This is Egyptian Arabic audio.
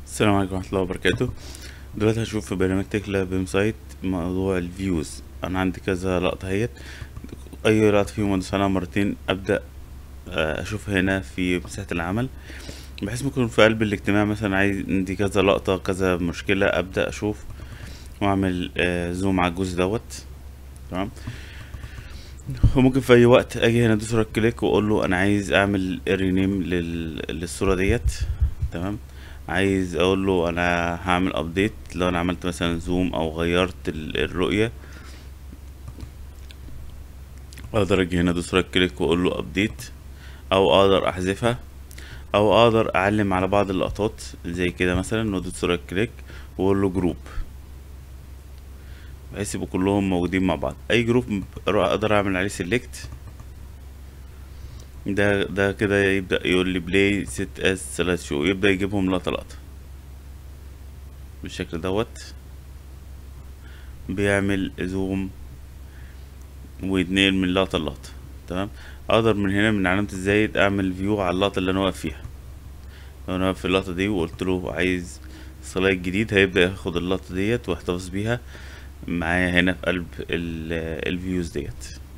السلام عليكم ورحمة الله وبركاته دلوقتي هشوف في برنامج تكلا بيم سايت موضوع الفيوز انا عندي كذا لقطة اهيت اي لقطة فيهم ادوس عليها مرتين ابدأ آه، اشوف هنا في مساحة العمل بحيث ممكن في قلب الاجتماع مثلا عايز عندي كذا لقطة كذا مشكلة ابدأ اشوف واعمل آه، زوم على الجزء دوت تمام وممكن في اي وقت اجي هنا ادوس رايت كليك واقول له انا عايز اعمل رينيم لل... للصورة ديت تمام عايز اقول له انا هعمل ابديت لو انا عملت مثلا زوم او غيرت ال- الرؤية اقدر اجي هنا ادوس رايت كليك واقول له ابديت او اقدر احذفها او اقدر اعلم على بعض اللقطات زي كده مثلا وادوس رايت كليك واقول له جروب بحيث يبقوا كلهم موجودين مع بعض اي جروب اقدر اعمل عليه سيلكت ده ده كده يبدأ يقول لي بلاي ست اس سلاش شو يبدأ يجيبهم لقطة لقطة بالشكل دوت بيعمل زوم ويتنقل من لقطة لقطة تمام اقدر من هنا من علامة الزايد اعمل فيو على اللقطة اللي انا واقف فيها لو انا واقف في اللقطة دي وقلت له عايز سلايد جديد هيبدأ ياخد اللقطة ديت ويحتفظ بيها معايا هنا في قلب ال- الفيوز ديت